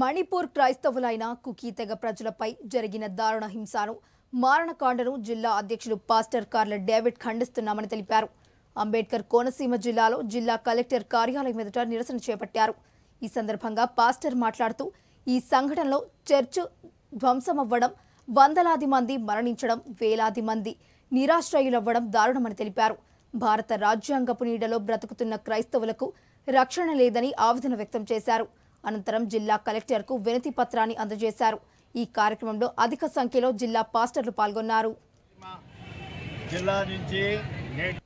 Manipur క్రైస్తవులైన cookie తెగ ప్రజలపై జరిగిన దారుణ హింసను మారణకాండను జిల్లా అధ్యక్షులు పాస్టర్ కార్ల డేవిడ్ ఖండిస్తున్నామని తెలిపారు అంబేద్కర్ కోనసీమ జిల్లాలో జిల్లా కలెక్టర్ కార్యాలయం ఎదుట నిరసన చేపట్టారు ఈ సందర్భంగా పాస్టర్ మాట్లాడుతూ ఈ సంఘటనలో చర్చ్ ధ్వంసమవ్వడం వందలాది మంది మరణించడం వేలాది మంది నిరాశ్రయులవ్వడం దారుణమని తెలిపారు భారత రాజ్యాంగపు నీడలో బ్రతుకుతున్న క్రైస్తవులకు రక్షణ లేదని ఆవేదన వ్యక్తం చేశారు అనంతరం జిల్లా కలెక్టర్కు వినతి పత్రాన్ని అందజేశారు ఈ కార్యక్రమంలో అధిక సంఖ్యలో జిల్లా పాస్టర్లు పాల్గొన్నారు జిల్లా నుంచి నేటి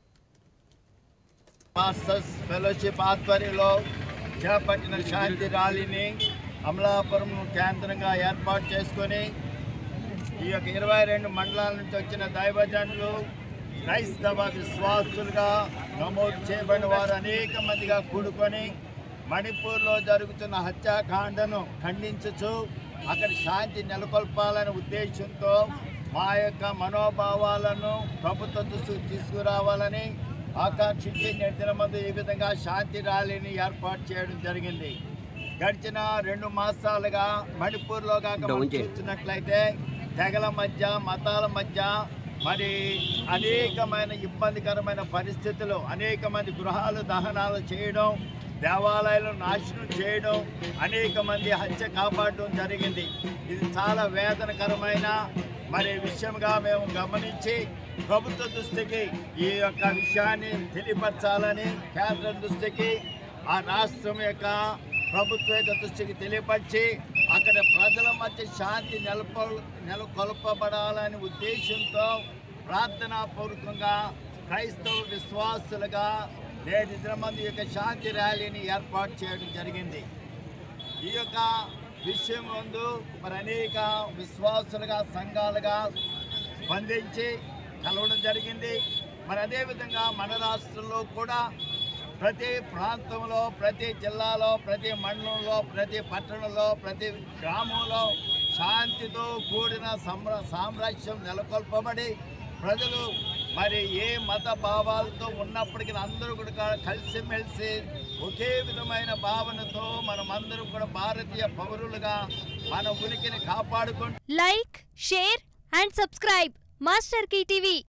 మాస్టర్స్ ఫెలోషిప్ ఆధ్వర్యంలో చేపట్టిన శాంతి ర్యాలీని అమలాపురం కేంద్రంగా ఏర్పాటు చేసుకొని ఈ యొక్క ఇరవై రెండు మండలాల నుంచి వచ్చిన దైవజనులు క్రైస్తవ విశ్వాసులుగా నమోదు చేయబడిన వారు అనేక మందిగా కూడుకొని మణిపూర్లో జరుగుతున్న హత్యాకాండను ఖండించుచు అక్కడ శాంతి నెలకొల్పాలనే ఉద్దేశంతో మా యొక్క మనోభావాలను ప్రభుత్వ దృష్టికి తీసుకురావాలని ఆకాంక్షించి నేటి మందు ఈ విధంగా శాంతి ర్యాలీని ఏర్పాటు చేయడం జరిగింది గడిచిన రెండు మాసాలుగా మణిపూర్లో కాక మనం చూస్తున్నట్లయితే తెగల మధ్య మతాల మధ్య మరి అనేకమైన ఇబ్బందికరమైన పరిస్థితులు అనేక మంది గృహాలు దహనాలు చేయడం దేవాలయాలు నాశనం చేయడం అనేక మంది హత్య కాపాడడం జరిగింది ఇది చాలా వేదనకరమైన మరి విషయంగా మేము గమనించి ప్రభుత్వ దృష్టికి ఈ యొక్క విషయాన్ని తెలియపరచాలని కేంద్రం దృష్టికి ఆ రాష్ట్రం యొక్క ప్రభుత్వ యొక్క దృష్టికి తెలియపరిచి అక్కడ ప్రజల మధ్య శాంతి నెలకొ నెలకొల్పబడాలనే ఉద్దేశంతో ప్రార్థనాపూర్వకంగా క్రైస్తవ విశ్వాసులుగా నేటి దినమంది యొక్క శాంతి ర్యాలీని ఏర్పాటు చేయడం జరిగింది ఈ యొక్క విషయం ముందు మరి అనేక విశ్వాసులుగా సంఘాలుగా స్పందించి కలవడం జరిగింది మరి అదేవిధంగా మన రాష్ట్రంలో కూడా ప్రతి ప్రాంతంలో ప్రతి జిల్లాలో ప్రతి మండలంలో ప్రతి పట్టణంలో ప్రతి గ్రామంలో శాంతితో కూడిన సంర సామ్రాజ్యం నెలకొల్పబడి ప్రజలు మరి ఏ మత భావాలతో ఉన్నప్పటికీ అందరూ కూడా కలిసిమెలిసి ఒకే విధమైన భావనతో మనమందరం కూడా భారతీయ పౌరులుగా మన ఉనికిని కాపాడుకుంటూ like share and subscribe master TV